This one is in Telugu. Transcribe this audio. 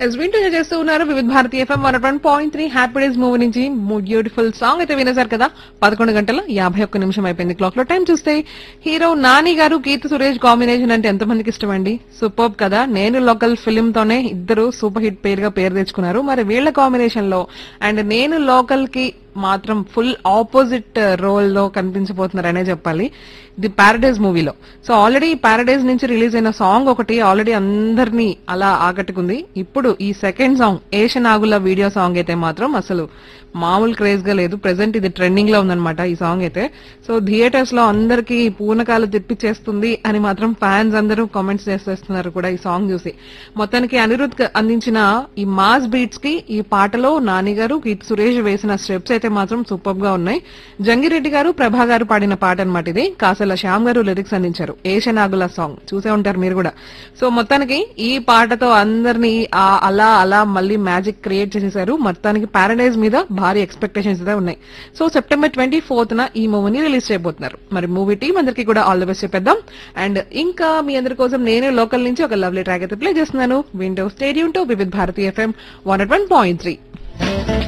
ఎస్ వింటూ చేస్తూ ఉన్నారు Vividh Bharati FM one one point three Happy Days movie నుంచి బ్యూటిఫుల్ సాంగ్ అయితే వినేశారు కదా పదకొండు గంటల యాభై ఒక్క నిమిషం అయిపోయింది క్లాక్ లో టైం చూస్తే హీరో నాని గారు కీర్తి సురేష్ కాంబినేషన్ అంటే ఎంతమందికి ఇష్టం అండి సూపర్ కదా నేను లోకల్ ఫిలిం తోనే ఇద్దరు సూపర్ హిట్ పేరుగా పేరు తెచ్చుకున్నారు మరి వీళ్ళ కాంబినేషన్ లో అండ్ నేను లోకల్ కి మాత్రం ఫుల్ ఆపోజిట్ రోల్ లో కనిపించబోతున్నారనే చెప్పాలి ది పారడైజ్ మూవీలో సో ఆల్రెడీ పారడైజ్ నుంచి రిలీజ్ అయిన సాంగ్ ఒకటి ఆల్రెడీ అందరినీ అలా ఆకట్టుకుంది ఇప్పుడు ఈ సెకండ్ సాంగ్ ఏషనాగుల వీడియో సాంగ్ అయితే మాత్రం అసలు మామూలు క్రేజ్ గా లేదు ప్రెసెంట్ ఇది ట్రెండింగ్ లో ఉందన్నమాట ఈ సాంగ్ అయితే సో థియేటర్స్ లో అందరికి పూనకాలు తెప్పించేస్తుంది అని మాత్రం ఫ్యాన్స్ అందరూ కామెంట్స్ చేసేస్తున్నారు కూడా ఈ సాంగ్ చూసి మొత్తానికి అనిరుద్ అందించిన ఈ మాస్ బీట్స్ కి ఈ పాటలో నాని గారు కీర్తి సురేష్ వేసిన స్టెప్స్ అయితే మాత్రం సూపర్ గా ఉన్నాయి జంగిరెడ్డి గారు ప్రభా గారు పాడిన పాట అనమాట ఇది కాసల శ్యామ్ గారు లిరిక్స్ అందించారు ఏషనాగుల సాంగ్ చూసే ఉంటారు మీరు కూడా సో మొత్తానికి ఈ పాటతో అందరినీ ఆ అలా అలా మళ్ళీ మ్యాజిక్ క్రియేట్ చేసేసారు మొత్తానికి పారడైజ్ మీద భారీ ఎక్స్పెక్టేషన్స్ అయితే ఉన్నాయి సో సెప్టెంబర్ ట్వంటీ ఫోర్త్ న ఈ మూవీని రిలీజ్ చేయబోతున్నారు మరి మూవీ టీం అందరికీ కూడా ఆల్ ది బెస్ట్ చెప్పేద్దాం అండ్ ఇంకా మీ అందరి కోసం నేనే లోకల్ నుంచి ఒక లవ్లీ ట్రాక్ అయితే ప్లే చేస్తున్నాను విండో స్టేడియం to Vividh Bharati FM one one point three